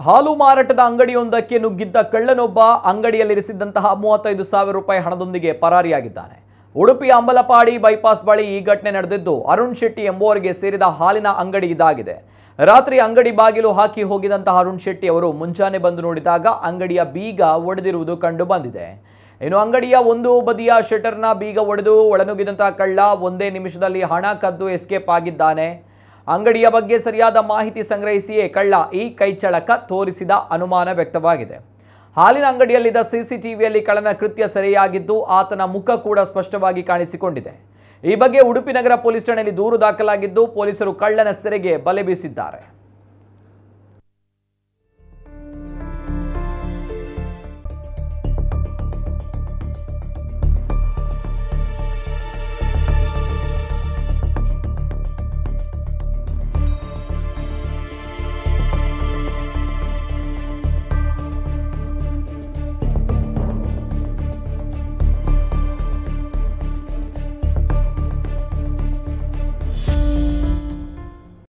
ಹಾಲು ಮಾರಾಟದ ಅಂಗಡಿಯೊಂದಕ್ಕೆ ನುಗ್ಗಿದ್ದ ಕಳ್ಳನೊಬ್ಬ ಅಂಗಡಿಯಲ್ಲಿರಿಸಿದ್ದಂತಹ ಮೂವತ್ತೈದು ಸಾವಿರ ರೂಪಾಯಿ ಹಣದೊಂದಿಗೆ ಪರಾರಿಯಾಗಿದ್ದಾನೆ ಉಡುಪಿಯ ಅಂಬಲಪಾಡಿ ಬೈಪಾಸ್ ಬಳಿ ಈ ಘಟನೆ ನಡೆದಿದ್ದು ಅರುಣ್ ಶೆಟ್ಟಿ ಎಂಬುವರಿಗೆ ಸೇರಿದ ಹಾಲಿನ ಅಂಗಡಿ ಇದಾಗಿದೆ ರಾತ್ರಿ ಅಂಗಡಿ ಬಾಗಿಲು ಹಾಕಿ ಹೋಗಿದಂತಹ ಅರುಣ್ ಶೆಟ್ಟಿ ಅವರು ಮುಂಜಾನೆ ಬಂದು ನೋಡಿದಾಗ ಅಂಗಡಿಯ ಬೀಗ ಒಡೆದಿರುವುದು ಕಂಡು ಬಂದಿದೆ ಇನ್ನು ಅಂಗಡಿಯ ಒಂದು ಬದಿಯ ಶಟರ್ನ ಬೀಗ ಒಡೆದು ಒಳನುಗ್ಗಿದಂತಹ ಕಳ್ಳ ಒಂದೇ ನಿಮಿಷದಲ್ಲಿ ಹಣ ಕದ್ದು ಎಸ್ಕೇಪ್ ಆಗಿದ್ದಾನೆ ಅಂಗಡಿಯ ಬಗ್ಗೆ ಸರಿಯಾದ ಮಾಹಿತಿ ಸಂಗ್ರಹಿಸಿಯೇ ಕಳ್ಳ ಈ ಕೈಚಳಕ ತೋರಿಸಿದ ಅನುಮಾನ ವ್ಯಕ್ತವಾಗಿದೆ ಹಾಲಿನ ಅಂಗಡಿಯಲ್ಲಿದ್ದ ಸಿಸಿಟಿವಿಯಲ್ಲಿ ಕಳ್ಳನ ಕೃತ್ಯ ಸೆರೆಯಾಗಿದ್ದು ಆತನ ಮುಖ ಕೂಡ ಸ್ಪಷ್ಟವಾಗಿ ಕಾಣಿಸಿಕೊಂಡಿದೆ ಈ ಬಗ್ಗೆ ಉಡುಪಿ ನಗರ ಪೊಲೀಸ್ ಠಾಣೆಯಲ್ಲಿ ದೂರು ದಾಖಲಾಗಿದ್ದು ಪೊಲೀಸರು ಕಳ್ಳನ ಸೆರೆಗೆ ಬಲೆ ಬೀಸಿದ್ದಾರೆ